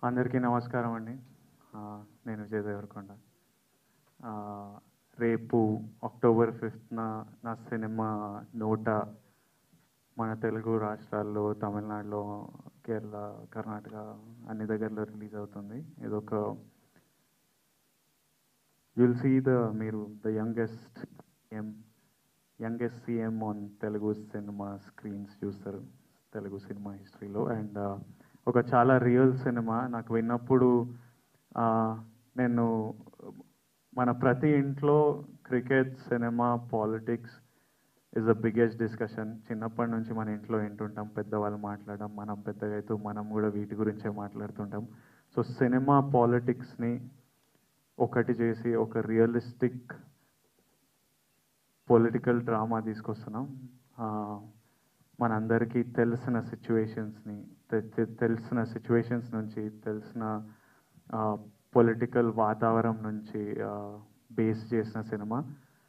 అందరికీ నమస్కారం అండి ఆ, నేను విజయ్ దేవరకొండ ఆ, రేపు అక్టోబర్ ఫిఫ్త్న నా సినిమా నోట మన తెలుగు రాష్ట్రాల్లో తమిళనాడులో కేరళ కర్ణాటక అన్ని దగ్గరలో రిలీజ్ అవుతుంది ఇదొక యుల్ సీ ద మీరు ద యంగెస్ట్ ఎం youngest CM on Telugu cinema screens చూస్తారు తెలుగు సినిమా హిస్టరీలో అండ్ ఒక చాలా రియల్ సినిమా నాకు విన్నప్పుడు ఆ, నేను మన ప్రతి ఇంట్లో cricket cinema politics is the biggest discussion చిన్నప్పటి నుంచి మన ఇంట్లో వింటుంటాం పెద్దవాళ్ళు మాట్లాడడం మనం పెద్దగా అయితే మనం కూడా వీటి గురించే మాట్లాడుతుంటాం సో సినిమా పాలిటిక్స్ని ఒకటి చేసి ఒక రియలిస్టిక్ పొలిటికల్ డ్రామా తీసుకొస్తున్నాం ఆ, మనందరికీ తెలిసిన సిచ్యువేషన్స్ని తెలిసిన సిచ్యువేషన్స్ నుంచి తెలిసిన పొలిటికల్ వాతావరణం నుంచి బేస్ చేసిన cinema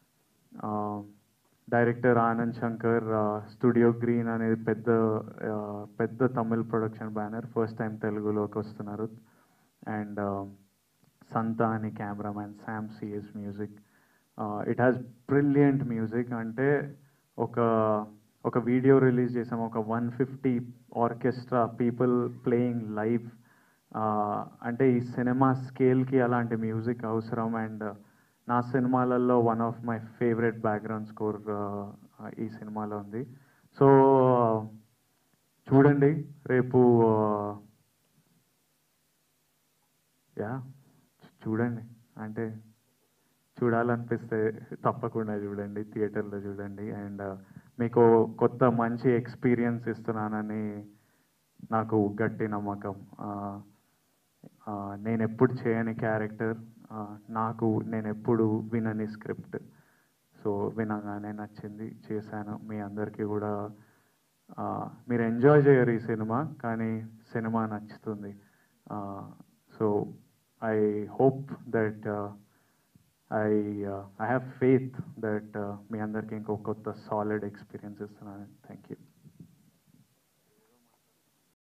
director Anand Shankar studio green అనేది పెద్ద ఆ, పెద్ద Tamil production banner first time తెలుగులోకి వస్తున్నారు అండ్ సంతా అని cameraman Sam CS music it has brilliant music అంటే ఒక ఒక వీడియో రిలీజ్ చేసాం ఒక one fifty orchestra people playing live అంటే ఈ సినిమా స్కేల్కి అలాంటి మ్యూజిక్ అవసరం అండ్ నా సినిమాలలో one of my favourite background score ఈ సినిమాలో ఉంది సో చూడండి రేపు యా చూడండి అంటే చూడాలనిపిస్తే తప్పకుండా చూడండి థియేటర్లో చూడండి అండ్ మీకు కొత్త మంచి ఎక్స్పీరియన్స్ ఇస్తున్నానని నాకు గట్టి నమ్మకం ఆ, ఆ, నేను ఎప్పుడు చేయని క్యారెక్టర్ నాకు నేను ఎప్పుడు వినని స్క్రిప్ట్ సో వినగానే నచ్చింది చేశాను మీ అందరికీ కూడా ఆ, మీరు ఎంజాయ్ చేయరు ఈ సినిమా కానీ సినిమా నచ్చుతుంది so I hope that I I have faith that మీ అందరికీ ఇంకో కొత్త సాలిడ్ ఎక్స్పీరియన్స్ ఇస్తున్నాను థ్యాంక్ యూ